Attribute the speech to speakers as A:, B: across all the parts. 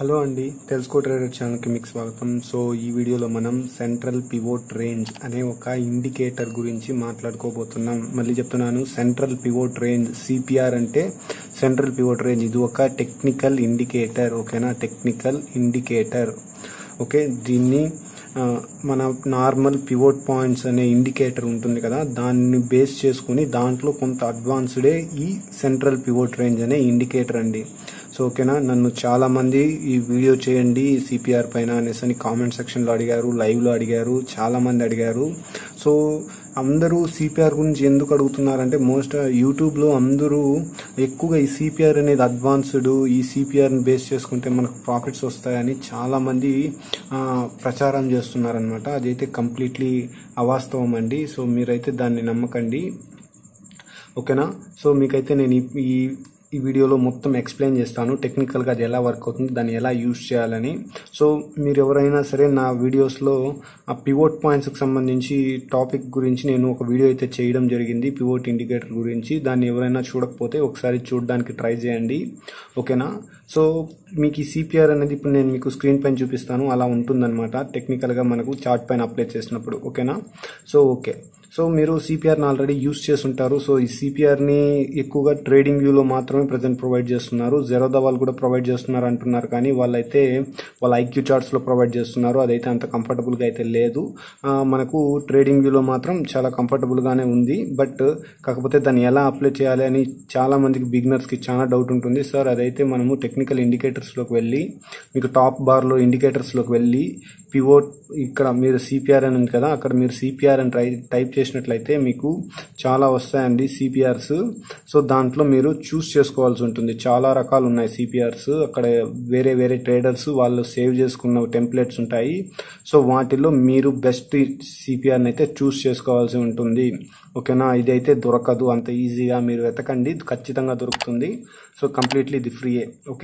A: hello అండి తెలుసుకో trader ఛానల్కి మీకు స్వాగతం సో ఈ వీడియోలో మనం సెంట్రల్ పివోట్ రేంజ్ అనే ఒక ఇండికేటర్ గురించి మాట్లాడుకోబోతున్నాం మళ్ళీ చెప్తున్నాను సెంట్రల్ పివోట్ రేంజ్ సిపిఆర్ అంటే సెంట్రల్ పివోట్ రేంజ్ ఇది ఒక టెక్నికల్ ఇండికేటర్ ఓకేనా టెక్నికల్ ఇండికేటర్ ఓకే దీన్ని ఆ, మన నార్మల్ పివోట్ పాయింట్స్ అనే ఇండికేటర్ ఉంటుంది కదా దాన్ని బేస్ చేసుకుని దాంట్లో కొంత అడ్వాన్స్డే ఈ సెంట్రల్ పివోట్ రేంజ్ అనే ఇండికేటర్ అండి సో ఓకేనా నన్ను చాలా మంది ఈ వీడియో చేయండి సిపిఆర్ పైన అనేసి అని కామెంట్ సెక్షన్ లో అడిగారు లైవ్ లో అడిగారు చాలా మంది అడిగారు సో అందరూ సిపిఆర్ గురించి ఎందుకు అడుగుతున్నారంటే మోస్ట్ యూట్యూబ్ లో అందరూ ఎక్కువగా ఈ సిపిఆర్ అనేది అడ్వాన్స్డ్ ఈ సిపిఆర్ ని బేస్ చేసుకుంటే మనకు ప్రాఫిట్స్ వస్తాయని చాలా మంది ఆ, ప్రచారం చేస్తున్నారనమాట అదైతే కంప్లీట్లీ అవాస్తవం అండి సో మీరైతే దాన్ని నమ్మకండి ఓకేనా సో మీకైతే నేను ఈ- ఈ ఈ వీడియోలో మొత్తం ఎక్స్ప్లెయిన్ చేస్తాను టెక్నికల్గా అది ఎలా వర్క్ అవుతుంది దాన్ని ఎలా యూజ్ చేయాలని సో మీరు ఎవరైనా సరే నా వీడియోస్లో ఆ పివోట్ పాయింట్స్కి సంబంధించి టాపిక్ గురించి నేను ఒక వీడియో అయితే చేయడం జరిగింది పివోట్ ఇండికేటర్ గురించి దాన్ని ఎవరైనా చూడకపోతే ఒకసారి చూడడానికి ట్రై చేయండి ఓకేనా సో మీకు ఈ సిపిఆర్ అనేది ఇప్పుడు నేను మీకు స్క్రీన్ పైన చూపిస్తాను అలా ఉంటుందన్నమాట టెక్నికల్గా మనకు చార్ట్ పైన అప్లై చేసినప్పుడు ఓకేనా సో ఓకే సో మీరు సిపిఆర్ని ఆల్రెడీ యూస్ చేసి ఉంటారు సో ఈ సిపిఆర్ని ఎక్కువగా ట్రేడింగ్ వ్యూలో మాత్రమే ప్రజెంట్ ప్రొవైడ్ చేస్తున్నారు జెరోదా వాళ్ళు కూడా ప్రొవైడ్ చేస్తున్నారు అంటున్నారు కానీ వాళ్ళైతే వాళ్ళ ఐక్యూ చార్ట్స్లో ప్రొవైడ్ చేస్తున్నారు అదైతే అంత కంఫర్టబుల్గా అయితే లేదు ఆ, మనకు ట్రేడింగ్ వ్యూలో మాత్రం చాలా కంఫర్టబుల్గానే ఉంది బట్ కాకపోతే దాన్ని ఎలా అప్లై చేయాలి అని చాలా మందికి బిగినర్స్కి చాలా డౌట్ ఉంటుంది సార్ అదైతే మనము టెక్నికల్ ఇండికేటర్స్లోకి వెళ్ళి మీకు టాప్ బార్లో ఇండికేటర్స్లోకి వెళ్ళి పివోట్ ఇక్కడ మీరు సిపిఆర్ అని ఉంది కదా అక్కడ మీరు సిపిఆర్ అని ట్రై టైప్ చేసినట్లయితే మీకు చాలా వస్తాయండి సిపిఆర్స్ సో దాంట్లో మీరు చూస్ చేసుకోవాల్సి ఉంటుంది చాలా రకాలు ఉన్నాయి సిపిఆర్స్ అక్కడ వేరే వేరే ట్రేడర్స్ వాళ్ళు సేవ్ చేసుకున్న టెంప్లెట్స్ ఉంటాయి సో వాటిలో మీరు బెస్ట్ సిపిఆర్ని అయితే చూస్ చేసుకోవాల్సి ఉంటుంది ఓకేనా ఇది అయితే దొరకదు అంత ఈజీగా మీరు వెతకండి ఖచ్చితంగా దొరుకుతుంది సో కంప్లీట్లీ ఇది ఫ్రీయే ఓకే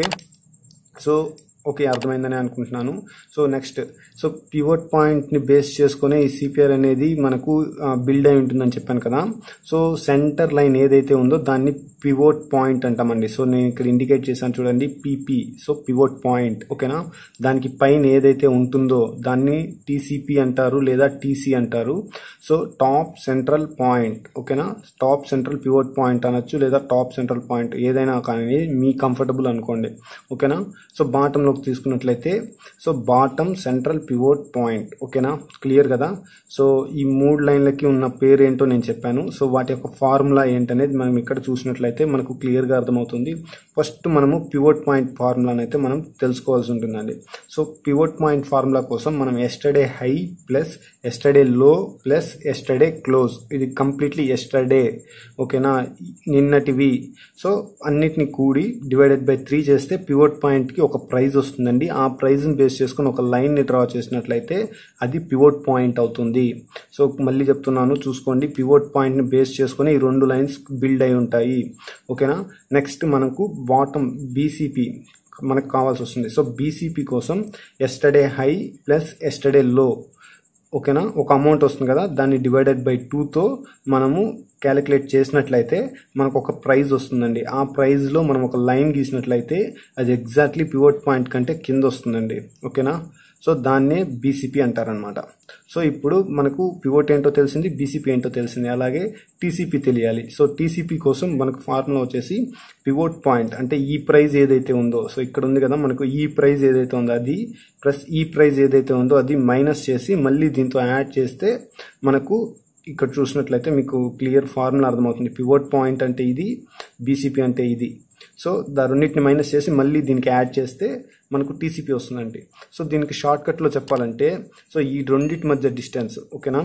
A: సో ఓకే అర్థమైందని అనుకుంటున్నాను సో నెక్స్ట్ సో పివోట్ పాయింట్ని బేస్ చేసుకునే ఈ సిపిఆర్ అనేది మనకు బిల్డ్ అయి ఉంటుందని చెప్పాను కదా సో సెంటర్ లైన్ ఏదైతే ఉందో దాన్ని పివోట్ పాయింట్ అంటామండి సో నేను ఇక్కడ ఇండికేట్ చేశాను చూడండి పిపి సో పివోట్ పాయింట్ ఓకేనా దానికి పైన ఏదైతే ఉంటుందో దాన్ని టీసీపీ అంటారు లేదా టీసీ అంటారు సో టాప్ సెంట్రల్ పాయింట్ ఓకేనా టాప్ సెంట్రల్ పివోట్ పాయింట్ అనొచ్చు లేదా టాప్ సెంట్రల్ పాయింట్ ఏదైనా కానీ మీ కంఫర్టబుల్ అనుకోండి ఓకేనా సో బాటంలోకి తీసుకున్నట్లయితే so bottom central pivot point ఓకేనా క్లియర్ కదా సో ఈ మూడు లైన్లకి ఉన్న పేరు ఏంటో నేను చెప్పాను సో వాటి యొక్క ఫార్ములా ఏంటనేది మనం ఇక్కడ చూసినట్లయితే మనకు క్లియర్గా అర్థమవుతుంది ఫస్ట్ మనము పివోట్ పాయింట్ ఫార్ములాని అయితే మనం తెలుసుకోవాల్సి ఉంటుందండి సో పివోట్ పాయింట్ ఫార్ములా కోసం మనం yesterday high plus yesterday low plus yesterday close ఇది కంప్లీట్లీ ఎస్టర్డే ఓకేనా నిన్నటివి సో అన్నిటిని కూడి డివైడెడ్ బై త్రీ చేస్తే పివోట్ పాయింట్కి ఒక ప్రైజ్ వస్తుందండి ఆ ప్రైజ్ని బేస్ చేసుకుని ఒక లైన్ని డ్రా చేసినట్లయితే అది పివోట్ పాయింట్ అవుతుంది సో మళ్ళీ చెప్తున్నాను చూసుకోండి పివోట్ పాయింట్ని బేస్ చేసుకుని ఈ రెండు లైన్స్ బిల్డ్ అయి ఉంటాయి ఓకేనా నెక్స్ట్ మనకు బాటమ్ బీసీపీ మనకు కావాల్సి వస్తుంది సో బీసీపీ కోసం yesterday high plus yesterday low ఓకేనా ఒక అమౌంట్ వస్తుంది కదా దాన్ని డివైడెడ్ బై టూతో మనము క్యాలిక్యులేట్ చేసినట్లయితే మనకు ఒక ప్రైజ్ వస్తుందండి ఆ ప్రైజ్లో మనం ఒక లైన్ గీసినట్లయితే అది ఎగ్జాక్ట్లీ పివోట్ పాయింట్ కంటే కింద వస్తుందండి ఓకేనా సో దాన్నే బీసీపీ అంటారనమాట సో ఇప్పుడు మనకు పివోట్ ఏంటో తెలిసింది బీసీపీ ఏంటో తెలిసింది అలాగే టీసీపీ తెలియాలి సో టీసీపీ కోసం మనకు ఫార్ములా వచ్చేసి పివోట్ పాయింట్ అంటే ఈ ప్రైజ్ ఏదైతే ఉందో సో ఇక్కడ ఉంది కదా మనకు ఈ ప్రైజ్ ఏదైతే ఉందో అది ప్లస్ ఈ ప్రైజ్ ఏదైతే ఉందో అది మైనస్ చేసి మళ్ళీ దీంతో యాడ్ చేస్తే మనకు ఇక్కడ చూసినట్లయితే మీకు క్లియర్ ఫార్ములా అర్థమవుతుంది పివోట్ పాయింట్ అంటే ఇది బీసీపీ అంటే ఇది సో దా రెండింటిని మైనస్ చేసి మళ్ళీ దీనికి యాడ్ చేస్తే మనకు టీసీపీ వస్తుందండి సో దీనికి షార్ట్ కట్లో చెప్పాలంటే సో ఈ రెండింటి మధ్య డిస్టెన్స్ ఓకేనా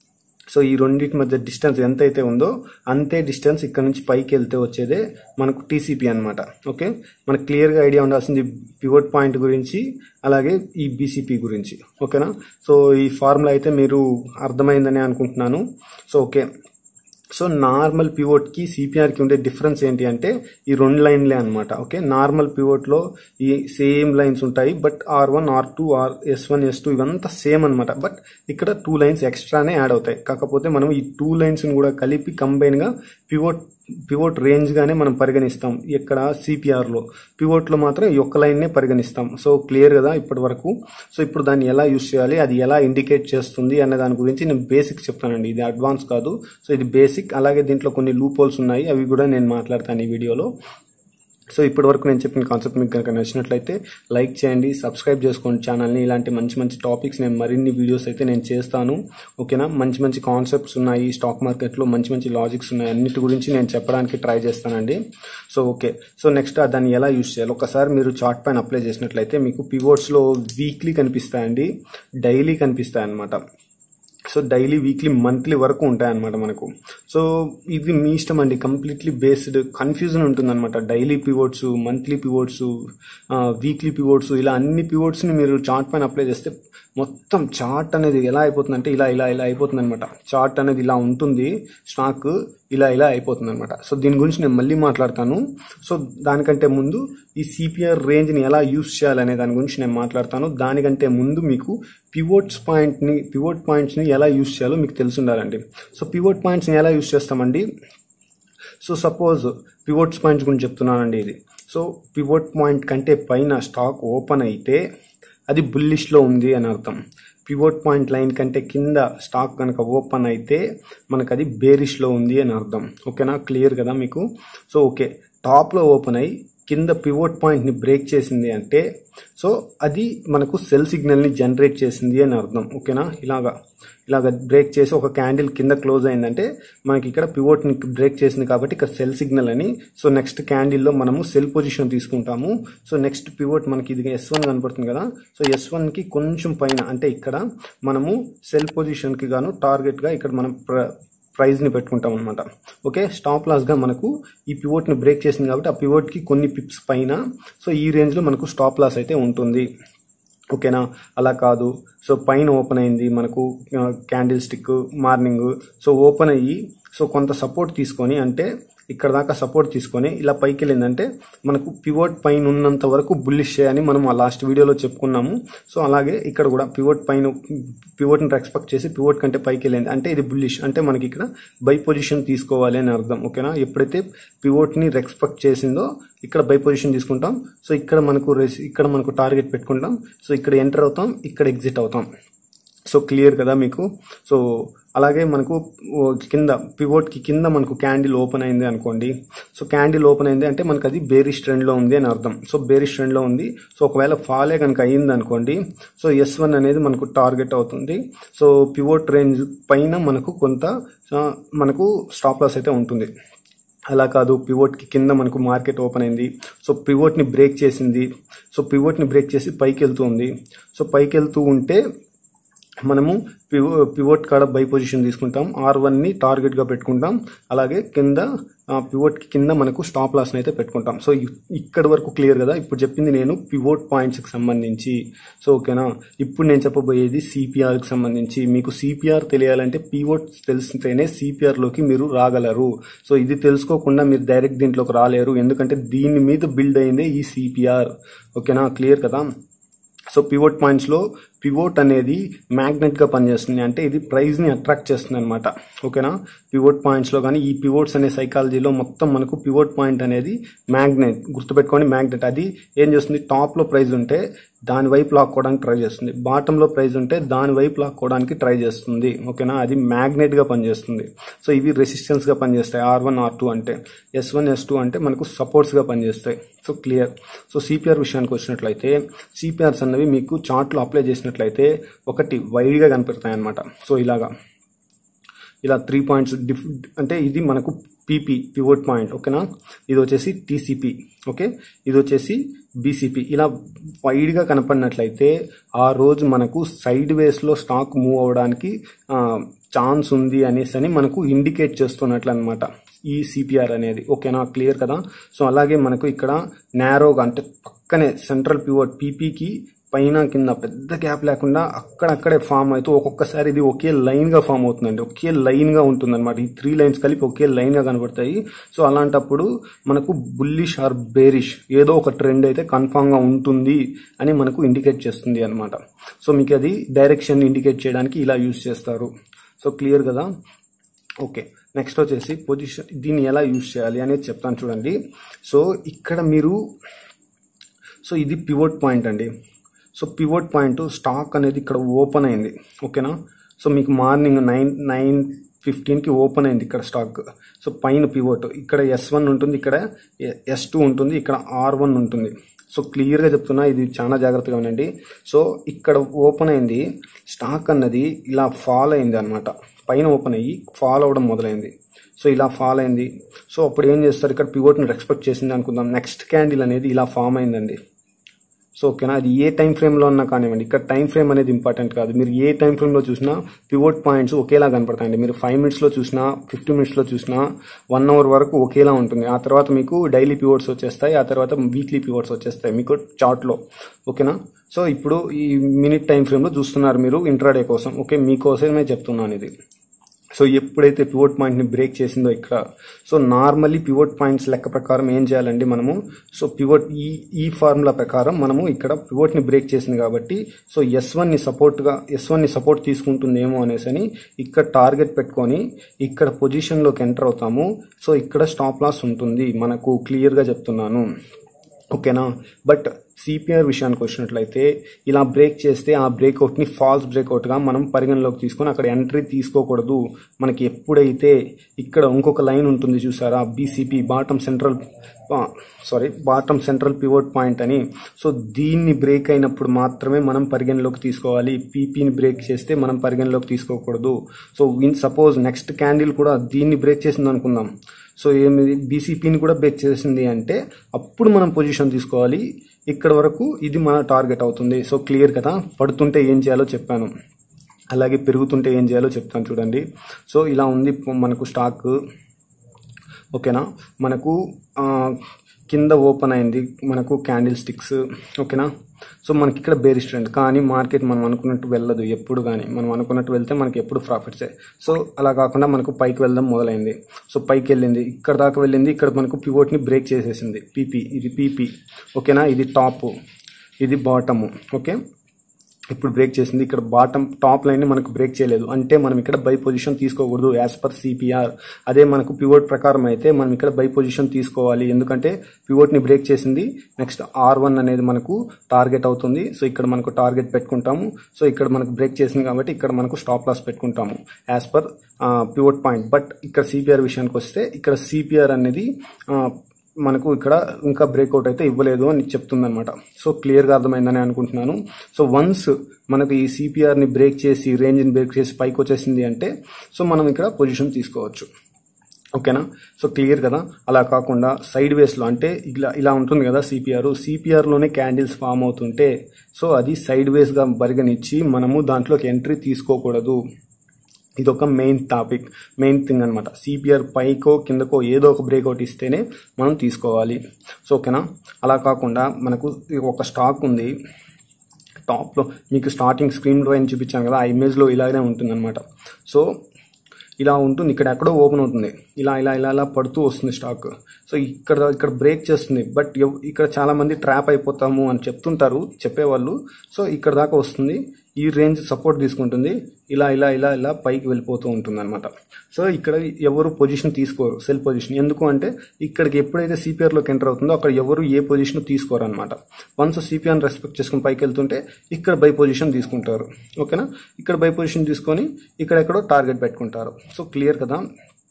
A: సో ఈ రెండింటి మధ్య డిస్టెన్స్ ఎంత అయితే ఉందో అంతే డిస్టెన్స్ ఇక్కడ నుంచి పైకి వెళ్తే వచ్చేదే మనకు టీసీపీ అనమాట ఓకే మనకు క్లియర్గా ఐడియా ఉండాల్సింది పివోట్ పాయింట్ గురించి అలాగే ఈ బీసీపీ గురించి ఓకేనా సో ఈ ఫార్ములా అయితే మీరు అర్థమైందని అనుకుంటున్నాను so okay so normal pivot కి సిపిఆర్ కి ఉండే డిఫరెన్స్ ఏంటి అంటే ఈ రెండు లైన్లే అనమాట ఓకే నార్మల్ పివోట్ లో ఈ సేమ్ లైన్స్ ఉంటాయి but R one R two R S one S two ఇవంతా సేమ్ అనమాట బట్ ఇక్కడ టూ లైన్స్ ఎక్స్ట్రానే యాడ్ అవుతాయి కాకపోతే మనం ఈ టూ లైన్స్ కూడా కలిపి కంబైన్ గా పివోట్ పివోట్ రేంజ్ గానే మనం పరిగణిస్తాం ఇక్కడ సిపిఆర్ లో పివోట్ లో మాత్రం ఈ ఒక్క లైన్ నే పరిగణిస్తాం సో క్లియర్ కదా ఇప్పటి వరకు సో ఇప్పుడు దాన్ని ఎలా యూస్ చేయాలి అది ఎలా ఇండికేట్ చేస్తుంది అనే దాని గురించి నేను బేసిక్ చెప్తానండి ఇది అడ్వాన్స్ కాదు సో ఇది బేసిక్ అలాగే దీంట్లో కొన్ని లూప్ హోల్స్ ఉన్నాయి అవి కూడా నేను మాట్లాడతాను ఈ వీడియోలో సో ఇప్పటి వరకు నేను చెప్పిన కాన్సెప్ట్ మీకు కనుక నచ్చినట్లయితే లైక్ చేయండి సబ్స్క్రైబ్ చేసుకోండి ఛానల్ని ఇలాంటి మంచి మంచి టాపిక్స్ నేను మరిన్ని వీడియోస్ అయితే నేను చేస్తాను ఓకేనా మంచి మంచి కాన్సెప్ట్స్ ఉన్నాయి స్టాక్ మార్కెట్లో మంచి మంచి లాజిక్స్ ఉన్నాయి అన్నిటి గురించి నేను చెప్పడానికి ట్రై చేస్తానండి సో ఓకే సో నెక్స్ట్ దాన్ని ఎలా యూస్ చేయాలి ఒకసారి మీరు చార్ట్ పైన అప్లై చేసినట్లయితే మీకు పివోట్స్లో వీక్లీ కనిపిస్తాయండి డైలీ కనిపిస్తాయి అన్నమాట సో డైలీ వీక్లీ మంత్లీ వరకు ఉంటాయి అనమాట మనకు సో ఇది మీ ఇష్టం అండి కంప్లీట్లీ బేస్డ్ కన్ఫ్యూజన్ ఉంటుంది అనమాట daily pivots monthly pivots weekly pivots ఇలా అన్ని పివోట్స్ని మీరు చార్ట్ పైన అప్లై చేస్తే మొత్తం చార్ట్ అనేది ఎలా అయిపోతుంది అంటే ఇలా ఇలా ఇలా అయిపోతుంది అనమాట చార్ట్ అనేది ఇలా ఉంటుంది స్టాక్ ఇలా ఇలా అయిపోతుంది అనమాట సో దీని గురించి నేను మళ్ళీ మాట్లాడతాను సో దానికంటే ముందు ఈ సిపిఆర్ రేంజ్ని ఎలా యూస్ చేయాలనే దాని గురించి నేను మాట్లాడతాను దానికంటే ముందు మీకు పివోట్స్ పాయింట్ని పివోట్ పాయింట్స్ని ఎలా యూస్ చేయాలో మీకు తెలిసి ఉండాలండి సో పివోట్ పాయింట్స్ని ఎలా యూస్ చేస్తామండి సో సపోజ్ పివోట్స్ పాయింట్స్ గురించి చెప్తున్నానండి ఇది సో పివోట్ పాయింట్ కంటే పైన స్టాక్ ఓపెన్ అయితే అది బుల్లిష్లో ఉంది అని అర్థం పివోట్ పాయింట్ లైన్ కంటే కింద స్టాక్ కనుక ఓపెన్ అయితే మనకు అది బేరిష్లో ఉంది అని అర్థం ఓకేనా క్లియర్ కదా మీకు సో ఓకే టాప్లో ఓపెన్ అయ్యి కింద పివోట్ పాయింట్ని బ్రేక్ చేసింది అంటే సో అది మనకు సెల్ సిగ్నల్ని జనరేట్ చేసింది అని అర్థం ఓకేనా ఇలాగా ఇలాగ బ్రేక్ చేసి ఒక క్యాండిల్ కింద క్లోజ్ అయిందంటే మనకి ఇక్కడ పివోట్ని బ్రేక్ చేసింది కాబట్టి ఇక్కడ సెల్ సిగ్నల్ అని సో నెక్స్ట్ క్యాండిల్లో మనము సెల్ పొజిషన్ తీసుకుంటాము సో నెక్స్ట్ పివోట్ మనకి ఇది ఎస్ వన్ కనపడుతుంది కదా సో ఎస్ వన్కి కొంచెం పైన అంటే ఇక్కడ మనము సెల్ పొజిషన్కి గాను టార్గెట్గా ఇక్కడ మనం ప్ర ప్రైజ్ని పెట్టుకుంటాం అనమాట ఓకే స్టాప్ లాస్గా మనకు ఈ పివోట్ని బ్రేక్ చేసింది కాబట్టి ఆ పివోట్కి కొన్ని పిప్స్ పైన సో ఈ రేంజ్లో మనకు స్టాప్ లాస్ అయితే ఉంటుంది ఓకేనా అలా కాదు సో పైన ఓపెన్ అయింది మనకు candlestick morning so open అయ్యి సో కొంత సపోర్ట్ తీసుకొని అంటే ఇక్కడ దాకా సపోర్ట్ తీసుకొని ఇలా పైకి వెళ్ళిందంటే మనకు పివోట్ పైన ఉన్నంత వరకు బుల్లిష్ అని మనం ఆ లాస్ట్ వీడియోలో చెప్పుకున్నాము సో అలాగే ఇక్కడ కూడా పివోట్ పైన పివోట్ని రెస్పెక్ట్ చేసి పివోట్ కంటే పైకి వెళ్ళింది అంటే ఇది బుల్లిష్ అంటే మనకి ఇక్కడ బై పొజిషన్ తీసుకోవాలి అని అర్థం ఓకేనా ఎప్పుడైతే పివోట్ని రెస్పెక్ట్ చేసిందో ఇక్కడ బై పొజిషన్ తీసుకుంటాం సో ఇక్కడ మనకు రెస్- ఇక్కడ మనకు టార్గెట్ పెట్టుకుంటాం సో ఇక్కడ ఎంటర్ అవుతాం ఇక్కడ ఎగ్జిట్ అవుతాం సో క్లియర్ కదా మీకు సో అలాగే మనకు ఓ కింద పివోట్కి కింద మనకు క్యాండిల్ ఓపెన్ అయింది అనుకోండి సో క్యాండిల్ ఓపెన్ అయింది అంటే మనకు అది బేరిష్ ట్రెండ్లో ఉంది అని అర్థం సో బేరిష్ ట్రెండ్లో ఉంది సో ఒకవేళ ఫాలే కనుక అయింది అనుకోండి సో ఎస్ వన్ అనేది మనకు టార్గెట్ అవుతుంది సో పివోట్ రేంజ్ పైన మనకు కొంత ఆ, మనకు స్టాప్ లాస్ అయితే ఉంటుంది అలా కాదు పివోట్కి కింద మనకు మార్కెట్ ఓపెన్ అయింది సో పివోట్ని బ్రేక్ చేసింది సో పివోట్ని బ్రేక్ చేసి పైకి వెళ్తూ ఉంది సో పైకి వెళ్తూ ఉంటే మనము పివో పివోట్ కాడ బై పొజిషన్ తీసుకుంటాం ఆర్ వన్ని టార్గెట్గా పెట్టుకుంటాం అలాగే కింద పివోట్కి కింద మనకు స్టాప్ లాస్ని అయితే పెట్టుకుంటాం సో ఇ- ఇక్కడి వరకు క్లియర్ కదా ఇప్పుడు చెప్పింది నేను పివోట్ పాయింట్స్కి సంబంధించి సో ఓకేనా ఇప్పుడు నేను చెప్పబోయేది సిపిఆర్కి సంబంధించి మీకు సిపిఆర్ తెలియాలంటే పివోట్ తెలిస్తేనే సిపిఆర్లోకి మీరు రాగలరు సో ఇది తెలుసుకోకుండా మీరు డైరెక్ట్ దీంట్లోకి రాలేరు ఎందుకంటే దీని మీద బిల్డ్ అయిందే ఈ సిపిఆర్ ఓకేనా క్లియర్ కదా సో పివోట్ పాయింట్స్లో పివోట్ అనేది మ్యాగ్నెట్గా పనిచేస్తుంది అంటే ఇది ప్రైజ్ని అట్రాక్ట్ చేస్తుంది అనమాట ఓకేనా పివోట్ పాయింట్స్లో కానీ ఈ పివోట్స్ అనే సైకాలజీలో మొత్తం మనకు పివోట్ పాయింట్ అనేది మ్యాగ్నెట్ గుర్తుపెట్టుకోండి మ్యాగ్నెట్ అది ఏం చేస్తుంది టాప్లో ప్రైజ్ ఉంటే దాని వైపు లాక్కోవడానికి ట్రై చేస్తుంది బాటంలో ప్రైజ్ ఉంటే దాని వైపు లాక్కోవడానికి ట్రై చేస్తుంది ఓకేనా అది మ్యాగ్నెట్గా పనిచేస్తుంది సో ఇవి రెసిస్టెన్స్గా పనిచేస్తాయి ఆర్ వన్ ఆర్ టూ అంటే ఎస్ వన్ ఎస్ టూ అంటే మనకు సపోర్ట్స్గా పనిచేస్తాయి సో క్లియర్ సో సిపిఆర్ విషయానికి వచ్చినట్లయితే సిపిఆర్స్ అన్నవి మీకు చార్ట్లో అప్లై చేసినట్లయితే ఒకటి వైడ్గా కనిపెడతాయి అనమాట సో ఇలాగా ఇలా త్రీ పాయింట్స్ డిఫ్ అంటే ఇది మనకు పీపీ పివోట్ పాయింట్ ఓకేనా ఇది వచ్చేసి టీసీపీ ఓకే ఇది వచ్చేసి బీసీపీ ఇలా వైడ్గా కనపడినట్లయితే ఆ రోజు మనకు సైడ్ వేస్లో స్టాక్ మూవ్ అవ్వడానికి ఛాన్స్ ఉంది అనేసి అని మనకు ఇండికేట్ చేస్తున్నట్లు అనమాట ఈ సిపిఆర్ అనేది ఓకేనా క్లియర్ కదా సో అలాగే మనకు ఇక్కడ నేరోగా అంటే పక్కనే సెంట్రల్ పివోట్ పీపీకి పైన కింద పెద్ద గ్యాప్ లేకుండా అక్కడక్కడే ఫామ్ అవుతూ ఒక్కొక్కసారి ఇది ఒకే లైన్ గా ఫామ్ అవుతుందండి ఒకే లైన్ గా ఉంటుంది అనమాట ఈ త్రీ లైన్స్ కలిపి ఒకే లైన్ గా కనబడతాయి సో అలాంటప్పుడు మనకు బుల్లిష్ ఆర్ బేరిష్ ఏదో ఒక ట్రెండ్ అయితే కన్ఫామ్ గా ఉంటుంది అని మనకు ఇండికేట్ చేస్తుంది అనమాట సో మీకు అది డైరెక్షన్ ఇండికేట్ చేయడానికి ఇలా యూజ్ చేస్తారు సో క్లియర్ కదా ఓకే నెక్స్ట్ వచ్చేసి పొజిషన్ దీన్ని ఎలా యూజ్ చేయాలి అనేది చెప్తాను చూడండి సో ఇక్కడ మీరు సో ఇది పివోట్ పాయింట్ అండి సో పివోట్ పాయింట్ స్టాక్ అనేది ఇక్కడ ఓపెన్ అయింది ఓకేనా సో మీకు మార్నింగ్ నైన్ నైన్ ఫిఫ్టీన్కి ఓపెన్ అయింది ఇక్కడ స్టాక్ సో పైన పివోట్ ఇక్కడ ఎస్ వన్ ఉంటుంది ఇక్కడ ఎస్ టూ ఉంటుంది ఇక్కడ ఆర్ వన్ ఉంటుంది సో క్లియర్గా చెప్తున్నా ఇది చాలా జాగ్రత్తగా ఉండండి సో ఇక్కడ ఓపెన్ అయింది స్టాక్ అన్నది ఇలా ఫాల్ అయింది అనమాట పైన ఓపెన్ అయ్యి ఫాల్ అవ్వడం మొదలైంది సో ఇలా ఫాల్ అయింది సో అప్పుడు ఏం చేస్తారు ఇక్కడ పివోట్ని రెస్పెక్ట్ చేసింది అనుకుందాం నెక్స్ట్ క్యాండిల్ అనేది ఇలా ఫామ్ అయిందండి సో ఓకేనా అది ఏ టైం ఫ్రేమ్లో ఉన్నా కానివ్వండి ఇక్కడ టైం ఫ్రేమ్ అనేది ఇంపార్టెంట్ కాదు మీరు ఏ టైం ఫ్రేమ్లో చూసినా పివోట్ పాయింట్స్ ఒకేలా కనపడతాయండి మీరు ఫైవ్ మినిట్స్లో చూసినా ఫిఫ్టీ మినిట్స్లో చూసినా వన్ అవర్ వరకు ఒకేలా ఉంటుంది ఆ తర్వాత మీకు డైలీ పివోట్స్ వచ్చేస్తాయి ఆ తర్వాత వీక్లీ పివోట్స్ వచ్చేస్తాయి మీకు చార్ట్లో ఓకేనా సో ఇప్పుడు ఈ మినిట్ టైం ఫ్రేమ్లో చూస్తున్నారు మీరు ఇంట్రాడే కోసం ఓకే మీకోసమే చెప్తున్నాను ఇది సో ఎప్పుడైతే పివోట్ పాయింట్ని బ్రేక్ చేసిందో ఇక్కడ సో నార్మల్లీ పివోట్ పాయింట్స్ లెక్క ప్రకారం ఏం చేయాలండి మనము సో పివోట్ ఈ ఈ ఫార్ములా ప్రకారం మనము ఇక్కడ పివోట్ని బ్రేక్ చేసింది కాబట్టి సో ఎస్ వన్ని సపోర్ట్గా ఎస్ వన్ని సపోర్ట్ తీసుకుంటుందేమో అనేసి అని ఇక్కడ టార్గెట్ పెట్టుకొని ఇక్కడ పొజిషన్లోకి ఎంటర్ అవుతాము సో ఇక్కడ స్టాప్ లాస్ ఉంటుంది మనకు క్లియర్గా చెప్తున్నాను ఓకేనా బట్ సిపిఆర్ విషయానికి వచ్చినట్లయితే ఇలా బ్రేక్ చేస్తే ఆ బ్రేక్అవుట్ని ఫాల్స్ బ్రేక్అవుట్గా మనం పరిగణలోకి తీసుకొని అక్కడ ఎంట్రీ తీసుకోకూడదు మనకి ఎప్పుడైతే ఇక్కడ ఇంకొక లైన్ ఉంటుంది చూసారా BCP bottom central sorry bottom central pivot point అని సో దీన్ని బ్రేక్ అయినప్పుడు మాత్రమే మనం పరిగణలోకి తీసుకోవాలి పీపీని బ్రేక్ చేస్తే మనం పరిగణలోకి తీసుకోకూడదు so in suppose next candle కూడా దీన్ని బ్రేక్ చేసింది అనుకుందాం సో ఏమి బీసీపీని కూడా బ్రేక్ చేసింది అంటే అప్పుడు మనం పొజిషన్ తీసుకోవాలి ఇక్కడ వరకు ఇది మన టార్గెట్ అవుతుంది సో క్లియర్ కదా పడుతుంటే ఏం చేయాలో చెప్పాను అలాగే పెరుగుతుంటే ఏం చేయాలో చెప్తాను చూడండి సో ఇలా ఉంది మనకు స్టాక్ ఓకేనా మనకు ఆ, కింద ఓపెన్ అయింది మనకు క్యాండిల్ స్టిక్స్ ఓకేనా సో మనకి ఇక్కడ బేరిష్ ట్రెండ్ కానీ మార్కెట్ మనం అనుకున్నట్టు వెళ్ళదు ఎప్పుడు కానీ మనం అనుకున్నట్టు వెళ్తే మనకి ఎప్పుడు ప్రాఫిట్సే సో అలా కాకుండా మనకు పైకి వెళ్ళడం మొదలైంది సో పైకి వెళ్ళింది ఇక్కడ దాకా వెళ్ళింది ఇక్కడ మనకు పివోట్ని బ్రేక్ చేసేసింది పీపీ ఇది పీపీ ఓకేనా ఇది టాప్ ఇది బాటము ఓకే ఇప్పుడు బ్రేక్ చేసింది ఇక్కడ బాటమ్ టాప్ లైన్ మనకు బ్రేక్ చేయలేదు అంటే మనం ఇక్కడ బై పొజిషన్ తీసుకోకూడదు యాజ్ పర్ సిపిఆర్ అదే మనకు పివోట్ ప్రకారం అయితే మనం ఇక్కడ బై పొజిషన్ తీసుకోవాలి ఎందుకంటే పివోట్ ని బ్రేక్ చేసింది నెక్స్ట్ ఆర్ వన్ అనేది మనకు టార్గెట్ అవుతుంది సో ఇక్కడ మనకు టార్గెట్ పెట్టుకుంటాము సో ఇక్కడ మనకు బ్రేక్ చేసింది కాబట్టి ఇక్కడ మనకు స్టాప్ లాస్ పెట్టుకుంటాము as per pivot point but ఇక్కడ సిపిఆర్ విషయానికి వస్తే ఇక్కడ సిపిఆర్ అనేది ఆ, మనకు ఇక్కడ ఇంకా బ్రేక్అవుట్ అయితే ఇవ్వలేదు అని చెప్తుంది అనమాట సో క్లియర్గా అర్థమైందని అనుకుంటున్నాను సో వన్స్ మనకు ఈ సిపిఆర్ని బ్రేక్ చేసి రేంజ్ని బ్రేక్ చేసి పైకి వచ్చేసింది అంటే సో మనం ఇక్కడ పొజిషన్ తీసుకోవచ్చు ఓకేనా సో క్లియర్ కదా అలా కాకుండా సైడ్ వేస్లో అంటే ఇలా ఇలా ఉంటుంది కదా సిపిఆర్ సిపిఆర్లోనే క్యాండిల్స్ ఫామ్ అవుతుంటే సో అది సైడ్ వేస్గా పరిగణించి మనము దాంట్లోకి ఎంట్రీ తీసుకోకూడదు ఇది ఒక మెయిన్ టాపిక్ మెయిన్ థింగ్ అనమాట సిపిఆర్ పైకో కిందకో ఏదో ఒక బ్రేక్అవుట్ ఇస్తేనే మనం తీసుకోవాలి సో ఓకేనా అలా కాకుండా మనకు ఒక స్టాక్ ఉంది టాప్లో మీకు స్టార్టింగ్ స్క్రీన్లో ఏం చూపించాను కదా ఆ ఇమేజ్లో ఇలాగే ఉంటుంది అనమాట సో ఇలా ఉంటుంది ఇక్కడ ఎక్కడో ఓపెన్ అవుతుంది ఇలా ఇలా ఇలా ఇలా పడుతూ వస్తుంది స్టాక్ సో ఇక్కడ ఇక్కడ బ్రేక్ చేస్తుంది బట్ ఎవ్- ఇక్కడ చాలా మంది ట్రాప్ అయిపోతాము అని చెప్తుంటారు చెప్పేవాళ్ళు సో ఇక్కడ దాకా వస్తుంది ఈ రేంజ్ సపోర్ట్ తీసుకుంటుంది ఇలా ఇలా ఇలా ఇలా పైకి వెళ్ళిపోతూ ఉంటుంది అనమాట సో ఇక్కడ ఎవరు పొజిషన్ తీసుకోరు సెల్ పొజిషన్ ఎందుకు అంటే ఇక్కడికి ఎప్పుడైతే సిపిఆర్లోకి ఎంటర్ అవుతుందో అక్కడ ఎవరు ఏ పొజిషన్ తీసుకోరు అనమాట వన్స్ సిపిఆర్ని రెస్పెక్ట్ చేసుకుని పైకి వెళ్తుంటే ఇక్కడ బై పొజిషన్ తీసుకుంటారు ఓకేనా ఇక్కడ బై పొజిషన్ తీసుకొని ఇక్కడ ఎక్కడో టార్గెట్ పెట్టుకుంటారు సో క్లియర్ కదా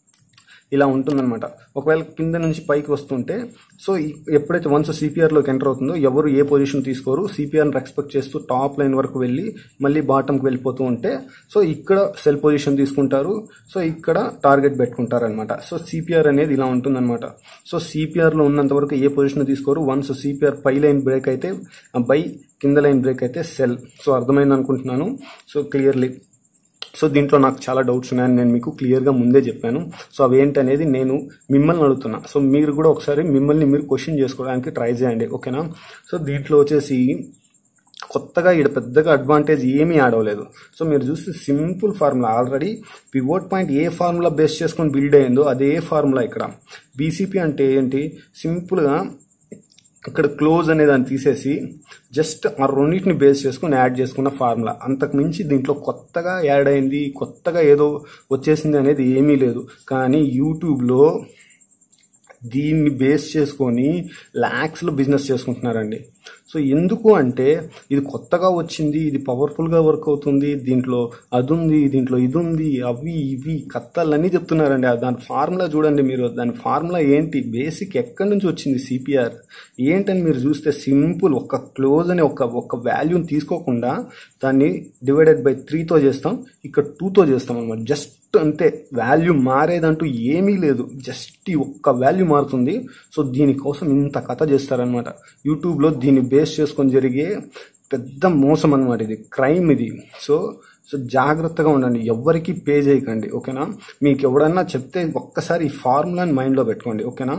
A: ఇలా ఉంటుందన్నమాట ఒకవేళ కింద నుంచి పైకి వస్తుంటే సో ఈ- ఎప్పుడైతే వన్స్ సిపిఆర్లోకి ఎంటర్ అవుతుందో ఎవరు ఏ పొజిషన్ తీసుకోరు సిపిఆర్ని రెస్పెక్ట్ చేస్తూ టాప్ లైన్ వరకు వెళ్ళి మళ్ళీ బాటంకి వెళ్ళిపోతూ ఉంటే సో ఇక్కడ సెల్ పొజిషన్ తీసుకుంటారు సో ఇక్కడ టార్గెట్ పెట్టుకుంటారు అనమాట సో సిపిఆర్ అనేది ఇలా ఉంటుందన్నమాట సో సిపిఆర్లో ఉన్నంత వరకు ఏ పొజిషన్ తీసుకోరు వన్స్ సిపిఆర్ పై లైన్ బ్రేక్ అయితే బై కింద లైన్ బ్రేక్ అయితే సెల్ సో అర్థమైంది అనుకుంటున్నాను సో క్లియర్లీ సో దీంట్లో నాకు చాలా డౌట్స్ ఉన్నాయని నేను మీకు క్లియర్గా ముందే చెప్పాను సో అవి ఏంటనేది నేను మిమ్మల్ని అడుగుతున్నా సో మీరు కూడా ఒకసారి మిమ్మల్ని మీరు క్వశ్చన్ చేసుకోవడానికి ట్రై చేయండి ఓకేనా సో దీంట్లో వచ్చేసి కొత్తగా ఇక్కడ పెద్దగా అడ్వాంటేజ్ ఏమీ యాడ్ అవ్వలేదు సో మీరు చూస్తే simple formula already pivot point ఏ ఫార్ములా బేస్ చేసుకొని బిల్డ్ అయిందో అదే ఫార్ములా ఇక్కడ బీసీపీ అంటే ఏంటి సింపుల్గా ఇక్కడ క్లోజ్ అనే దాన్ని తీసేసి జస్ట్ ఆ రెండింటిని బేస్ చేసుకుని యాడ్ చేసుకున్న ఫార్ములా అంతకు మించి దీంట్లో కొత్తగా యాడ్ అయింది కొత్తగా ఏదో వచ్చేసింది అనేది ఏమీ లేదు కానీ యూట్యూబ్లో దీన్ని బేస్ చేసుకొని ల్యాక్స్లో బిజినెస్ చేసుకుంటున్నారండి సో ఎందుకు అంటే ఇది కొత్తగా వచ్చింది ఇది పవర్ఫుల్గా వర్క్ అవుతుంది దీంట్లో అది ఉంది దీంట్లో ఇది ఉంది అవి ఇవి కత్తలన్నీ చెప్తున్నారండి ఆ దాని ఫార్ములా చూడండి మీరు దాని ఫార్ములా ఏంటి బేసిక్ ఎక్కడి నుంచి వచ్చింది సిపిఆర్ ఏంటని మీరు చూస్తే సింపుల్ ఒక క్లోజ్ అనే ఒక ఒక వాల్యూని తీసుకోకుండా దాన్ని డివైడెడ్ బై త్రీతో చేస్తాం ఇక్కడ టూతో చేస్తాం అనమాట జస్ట్ అంతే వాల్యూ మారేదంటూ ఏమీ లేదు జస్ట్ ఈ ఒక్క వాల్యూ మారుతుంది సో దీనికోసం ఇంత కథ చేస్తారనమాట యూట్యూబ్లో దీన్ని బేస్ చేసుకొని జరిగే పెద్ద మోసం అనమాట ఇది క్రైమ్ ఇది సో సో జాగ్రత్తగా ఉండండి ఎవరికి పే చేయకండి ఓకేనా మీకు ఎవడన్నా చెప్తే ఒక్కసారి ఈ ఫార్ములాని మైండ్లో పెట్టుకోండి ఓకేనా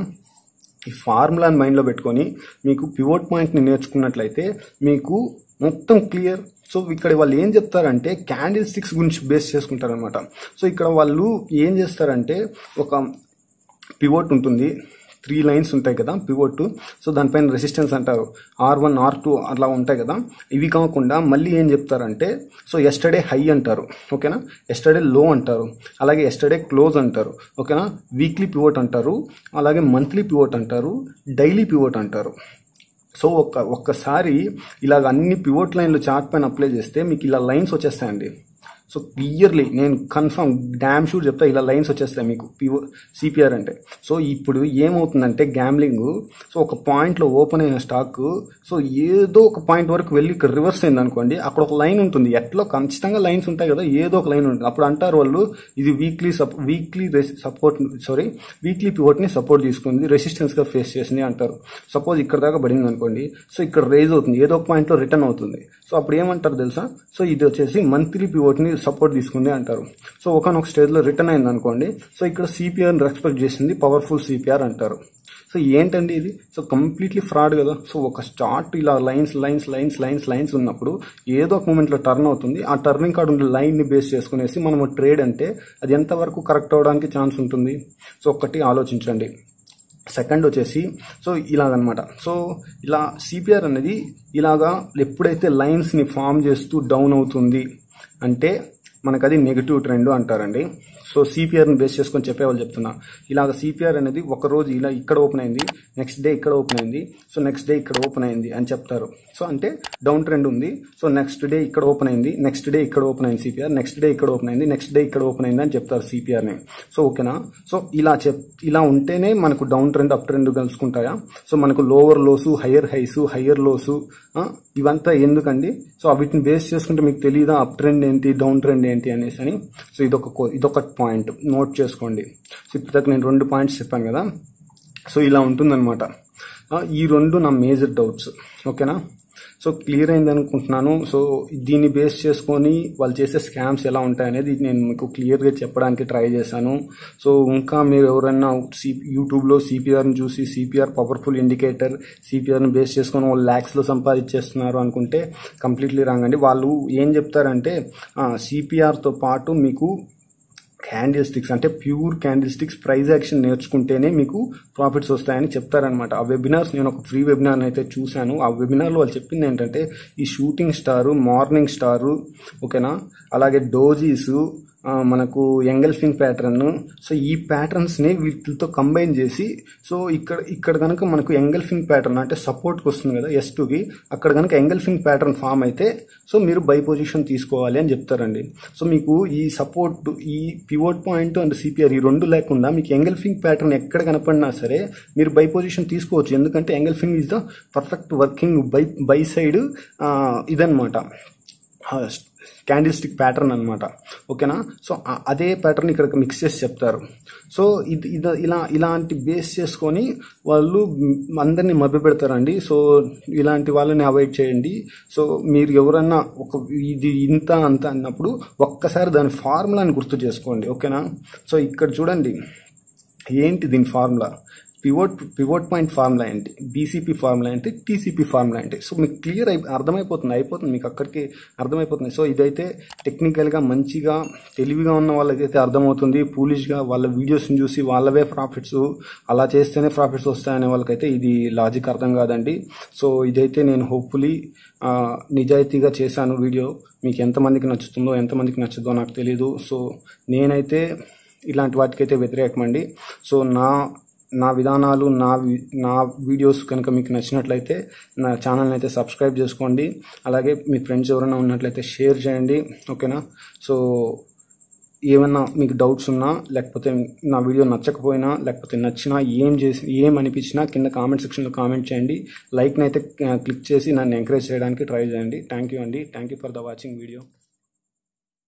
A: ఈ ఫార్ములాని మైండ్లో పెట్టుకొని మీకు పివోట్ పాయింట్ని నేర్చుకున్నట్లయితే మీకు మొత్తం క్లియర్ సో ఇక్కడ వాళ్ళు ఏం చెప్తారంటే క్యాండిల్ స్టిక్స్ గురించి బేస్ చేసుకుంటారనమాట సో ఇక్కడ వాళ్ళు ఏం చేస్తారంటే ఒక పివోట్ ఉంటుంది త్రీ లైన్స్ ఉంటాయి కదా పివోట్ సో దానిపైన రెసిస్టెన్స్ అంటారు ఆర్ వన్ ఆర్ టూ అట్లా ఉంటాయి కదా ఇవి కాకుండా మళ్ళీ ఏం చెప్తారంటే సో ఎస్టర్డే హై అంటారు ఓకేనా ఎస్టర్డే లో అంటారు అలాగే ఎస్టర్డే క్లోజ్ అంటారు ఓకేనా వీక్లీ పివోట్ అంటారు అలాగే మంత్లీ పివోట్ అంటారు డైలీ పివోట్ అంటారు సో ఒక్క ఒక్కసారి ఇలాగ అన్ని పివోట్ లైన్లు చార్ట్ పైన అప్లై చేస్తే మీకు ఇలా లైన్స్ వచ్చేస్తాయండి సో క్లియర్లీ నేను కన్ఫర్మ్ డ్యామ్ షూర్ చెప్తా ఇలా లైన్స్ వచ్చేస్తాయి మీకు పివో సిపిఆర్ అంటే సో ఇప్పుడు ఏమవుతుందంటే గ్యామ్లింగ్ సో ఒక పాయింట్లో ఓపెన్ అయిన స్టాక్ సో ఏదో ఒక పాయింట్ వరకు వెళ్ళి ఇక్కడ రివర్స్ అయింది అనుకోండి అక్కడ ఒక లైన్ ఉంటుంది ఎట్లా ఖచ్చితంగా లైన్స్ ఉంటాయి కదా ఏదో ఒక లైన్ ఉంటుంది అప్పుడు అంటారు వాళ్ళు ఇది వీక్లీ సప్ వీక్లీ సపోర్ట్ సారీ వీక్లీ పివోట్ని సపోర్ట్ తీసుకుంది రెసిస్టెన్స్గా ఫేస్ చేసింది అంటారు సపోజ్ ఇక్కడ దాకా పడింది అనుకోండి సో ఇక్కడ రేజ్ అవుతుంది ఏదో ఒక పాయింట్లో రిటర్న్ అవుతుంది సో అప్పుడు ఏమంటారు తెలుసా సో ఇది వచ్చేసి మంత్లీ పివోట్ని సపోర్ట్ తీసుకుంది అంటారు సో ఒకనొక స్టేజ్లో రిటర్న్ అయింది అనుకోండి సో ఇక్కడ సిపిఆర్ని రెస్పెక్ట్ చేసింది పవర్ఫుల్ సిపిఆర్ అంటారు సో ఏంటండి ఇది సో కంప్లీట్లీ ఫ్రాడ్ కదా సో ఒక స్టార్ట్ ఇలా lines lines lines lines lines ఉన్నప్పుడు ఏదో ఒక మూమెంట్లో టర్న్ అవుతుంది ఆ టర్నింగ్ కార్డు ఉండే లైన్ని బేస్ చేసుకునేసి మనము ట్రేడ్ అంటే అది ఎంతవరకు కరెక్ట్ అవడానికి ఛాన్స్ ఉంటుంది సో ఒక్కటి ఆలోచించండి సెకండ్ వచ్చేసి సో ఇలాగనమాట సో ఇలా సిపిఆర్ అనేది ఇలాగా ఎప్పుడైతే లైన్స్ని ఫామ్ చేస్తూ డౌన్ అవుతుంది అంటే మనకు అది నెగిటివ్ ట్రెండ్ అంటారండి సో సిపిఆర్ని బేస్ చేసుకొని చెప్పేవాళ్ళు చెప్తున్నా ఇలాగ సిపిఆర్ అనేది ఒక రోజు ఇలా ఇక్కడ ఓపెన్ అయింది నెక్స్ట్ డే ఇక్కడ ఓపెన్ అయింది సో నెక్స్ట్ డే ఇక్కడ ఓపెన్ అయింది అని చెప్తారు సో అంటే డౌన్ ట్రెండ్ ఉంది సో నెక్స్ట్ డే ఇక్కడ ఓపెన్ అయింది నెక్స్ట్ డే ఇక్కడ ఓపెన్ అయింది సిపిఆర్ నెక్స్ట్ డే ఇక్కడ ఓపెన్ అయింది నెక్స్ట్ డే ఇక్కడ ఓపెన్ అయింది అని చెప్తారు సిపిఆర్ని సో ఓకేనా సో ఇలా చెప్ ఇలా ఉంటేనే మనకు డౌన్ ట్రెండ్ అప్ ట్రెండ్ కలుసుకుంటాయా సో మనకు lower lows higher highs higher lows ఇవంతా ఎందుకండి సో వీటిని బేస్ చేసుకుంటే మీకు తెలియదా అప్ ట్రెండ్ ఏంటి డౌన్ ట్రెండ్ ఏంటి అనేసి అని సో ఇదొక కో- ఇదొక పాయింట్ నోట్ చేసుకోండి సో ఇప్పటిదాకా నేను రెండు పాయింట్స్ చెప్పాను కదా సో ఇలా ఉంటుందన్నమాట ఆ, ఈ రెండు నా మేజర్ డౌట్స్ ఓకేనా సో క్లియర్ అయింది అనుకుంటున్నాను సో దీన్ని బేస్ చేసుకొని వాళ్ళు చేసే స్కామ్స్ ఎలా ఉంటాయనేది నేను మీకు క్లియర్గా చెప్పడానికి ట్రై చేశాను సో ఇంకా మీరు ఎవరైనా సి యూట్యూబ్లో సిపిఆర్ని చూసి సిపిఆర్ పవర్ఫుల్ ఇండికేటర్ సిపిఆర్ని బేస్ చేసుకొని వాళ్ళు ల్యాక్స్లో సంపాదించేస్తున్నారు అనుకుంటే కంప్లీట్లీ రాంగ్ అండి వాళ్ళు ఏం చెప్తారంటే సిపిఆర్తో పాటు మీకు క్యాండిల్ స్టిక్స్ అంటే pure candlesticks price action నేర్చుకుంటేనే మీకు ప్రాఫిట్స్ వస్తాయని చెప్తారనమాట ఆ వెబినార్స్ నేను ఒక ఫ్రీ వెబినార్ అయితే చూశాను ఆ వెబినార్లో వాళ్ళు చెప్పింది ఏంటంటే ఈ షూటింగ్ స్టారు మార్నింగ్ స్టారు ఓకేనా అలాగే డోజీస్ ఆ, మనకు ఎంగల్ఫింగ్ ప్యాటర్న్ సో ఈ ప్యాటర్న్స్ని వీటితో కంబైన్ చేసి సో ఇక్కడ ఇక్కడ కనుక మనకు ఎంగల్ఫింగ్ ప్యాటర్న్ అంటే సపోర్ట్కి వస్తుంది కదా ఎస్ టూకి అక్కడ కనుక ఎంగల్ఫింగ్ ప్యాటర్న్ ఫామ్ అయితే సో మీరు బై పొజిషన్ తీసుకోవాలి అని చెప్తారండి సో మీకు ఈ సపోర్ట్ ఈ పివోట్ పాయింట్ అండ్ సిపిఆర్ ఈ రెండు లేకుండా మీకు ఎంగల్ఫింగ్ ప్యాటర్న్ ఎక్కడ కనపడినా సరే మీరు బై పొజిషన్ తీసుకోవచ్చు ఎందుకంటే engulfing is the perfect working buy buy side ఇదనమాట క్యాండిల్ స్టిక్ ప్యాటర్న్ అనమాట ఓకేనా సో ఆ- అదే ప్యాటర్న్ ఇక్కడ మిక్స్ చేసి చెప్తారు సో ఇది ఇది ఇలా ఇలాంటి బేస్ చేసుకొని వాళ్ళు మ్, అందరినీ మభ్య పెడతారండి సో ఇలాంటి వాళ్ళని అవాయిడ్ చేయండి సో మీరు ఎవరన్నా ఒక ఇది ఇంత అంత అన్నప్పుడు ఒక్కసారి దాని ఫార్ములాని గుర్తు చేసుకోండి ఓకేనా సో ఇక్కడ చూడండి ఏంటి దీని formula pivot pivot point formula ఏంటి బీసీపీ ఫార్ములా ఏంటి టీసీపీ ఫార్ములా ఏంటి సో మీకు క్లియర్ అయి అర్థమైపోతుంది అయిపోతుంది మీకు అక్కడికి అర్థమైపోతుంది సో ఇదైతే టెక్నికల్గా మంచిగా తెలివిగా ఉన్న వాళ్ళకైతే అర్థమవుతుంది పూలిష్గా వాళ్ళ వీడియోస్ని చూసి వాళ్ళవే ప్రాఫిట్స్ అలా చేస్తేనే ప్రాఫిట్స్ వస్తాయనే వాళ్ళకైతే ఇది లాజిక్ అర్థం కాదండి సో ఇదైతే నేను హోప్ఫుల్లీ నిజాయితీగా చేశాను వీడియో మీకు ఎంతమందికి నచ్చుతుందో ఎంతమందికి నచ్చుతుందో నాకు తెలియదు సో నేనైతే ఇలాంటి వాటికైతే వ్యతిరేకమండి సో నా నా విధానాలు నా వి- నా వీడియోస్ కనుక మీకు నచ్చినట్లయితే నా ఛానల్ని అయితే సబ్స్క్రైబ్ చేసుకోండి అలాగే మీ ఫ్రెండ్స్ ఎవరైనా ఉన్నట్లయితే షేర్ చేయండి ఓకేనా సో ఏమన్నా మీకు డౌట్స్ ఉన్నా లేకపోతే నా వీడియో నచ్చకపోయినా లేకపోతే నచ్చినా ఏం చేసి ఏం అనిపించినా కింద కామెంట్ సెక్షన్లో కామెంట్ చేయండి లైక్ని అయితే క్లిక్ చేసి నన్ను ఎంకరేజ్ చేయడానికి ట్రై చేయండి థ్యాంక్ యూ అండి thank you for the watching video